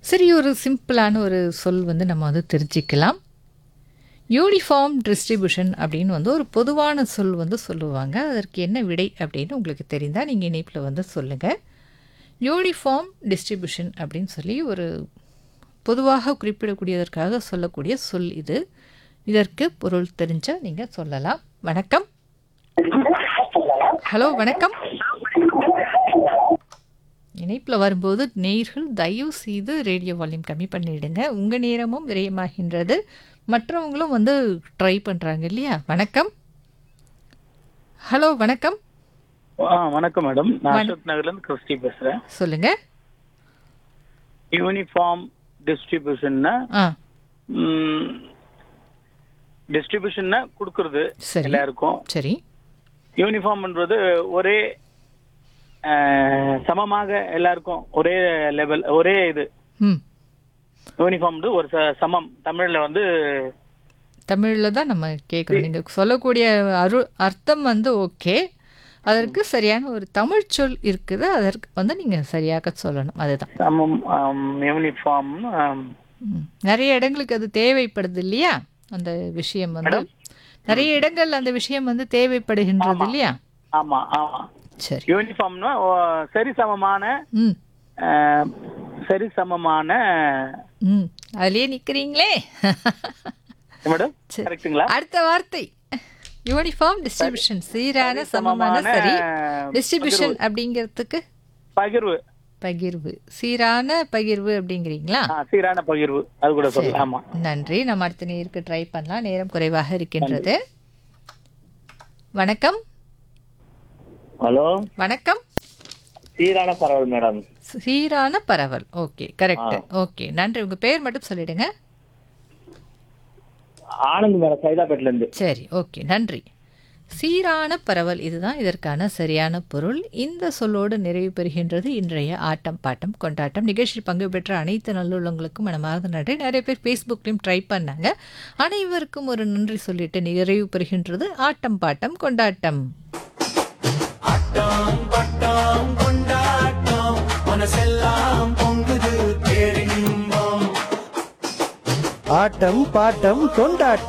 சரி ஒரு சிம்பிளான ஒரு சொல் வந்து நம்ம வந்து தெரிஞ்சுக்கலாம் யூனிஃபார்ம் டிஸ்ட்ரிபியூஷன் அப்படின்னு வந்து ஒரு பொதுவான சொல் வந்து சொல்லுவாங்க அதற்கு என்ன விடை அப்படின்னு உங்களுக்கு தெரிந்தால் நீங்கள் இணைப்பில் வந்து சொல்லுங்கள் யூனிஃபார்ம் டிஸ்ட்ரிபியூஷன் அப்படின்னு சொல்லி ஒரு பொதுவாக குறிப்பிடக்கூடியதற்காக சொல்லக்கூடிய சொல் இது இதற்கு பொருள் தெரிஞ்சால் நீங்கள் சொல்லலாம் வணக்கம் ஹலோ வணக்கம் இணைப்பில் வரும்போது நேர்கள் தயவு செய்து ரேடியோ வால்யூம் கம்மி பண்ணிடுங்க உங்கள் நேரமும் விரயமாகின்றது மற்றவங்களும் வந்து ட்ரை பண்ணுறாங்க இல்லையா வணக்கம் ஹலோ வணக்கம் ஆ வணக்கம் மேடம் நான் அசோக் நகர்ல இருந்து கிறிஸ்டி பேசுறேன் சொல்லுங்கள் யூனிஃபார்ம் டிஸ்ட்ரிபியூஷன்னா ஆ டிஸ்ட்ரிபியூஷன்னா கொடுக்கறது சரி எல்லாருக்கும் சரி யூனிஃபார்ம்ன்றது ஒரே ஆ, சமமாக எல்லாருக்கும் ஒரே லெவல் ஒரே இது ம் யூனிஃபார்ம் ஒரு ச- சமம் தமிழ்ல வந்து தமிழில் தான் நம்ம கேட்குறோம் நீங்கள் சொல்லக்கூடிய அரு அர்த்தம் வந்து ஓகே அதற்கு சரியான ஒரு தமிழ் சொல் இருக்குது அதற்கு வந்து நீங்கள் சரியாக சொல்லணும் அதுதான் சமம் யூனிஃபார்ம் ம். நிறைய இடங்களுக்கு அது தேவைப்படுது இல்லையா அந்த விஷயம் வந்து நிறைய இடங்கள் அந்த விஷயம் வந்து தேவைப்படுகின்றது இல்லையா ஆமா ஆமா சரி யூனிஃபார்ம்னா ஓ, சரி சமமான ம் ஆ, சரி சமமான ம் அதுலயே நிற்கிறீங்களே மேடம் சரி. கரெக்ட்டுங்களா அடுத்த வார்த்தை யூனிஃபார்ம் டிஸ்ட்ரிபியூஷன் சீரான சமமான சமமான சரி டிஸ்ட்ரிபியூஷன் அப்படிங்கிறதுக்கு பகிர்வு பகிர்வு சீரான பகிர்வு அப்படிங்கிறீங்களா ஆ, சீரான பகிர்வு அது கூட சொல்லலாம் ஆமா நன்றி நம்ம அடுத்த நேருக்கு ட்ரை பண்ணலாம் நேரம் குறைவாக இருக்கின்றது வணக்கம் ஹலோ வணக்கம் சீரான பரவல் மேடம் சீரான பரவல் ஓகே கரெக்ட் ஓகே நன்றி உங்க பேர் மட்டும் சொல்லிடுங்க ஆனந்த் மேடம் சைதாப்பேட்ல இருந்து சரி ஓகே நன்றி சீரான பரவல் இதுதான் இதற்கான சரியான பொருள் இந்த சொல்லோடு நிறைவு பெறுகின்றது இன்றைய ஆட்டம் பாட்டம் கொண்டாட்டம் நிகழ்ச்சியில் பங்கு பெற்ற அனைத்து நல்லுள்ளங்களுக்கும் மனமார்ந்த நன்றி நிறைய பேர் ஃபேஸ்புக்லையும் ட்ரை பண்ணாங்க அனைவருக்கும் ஒரு நன்றி சொல்லிட்டு நிறைவு பெறுகின்றது ஆட்டம் பாட்டம் கொண்டாட்டம் ஆட்டம் பாட்டம் கொண்டாட்டம்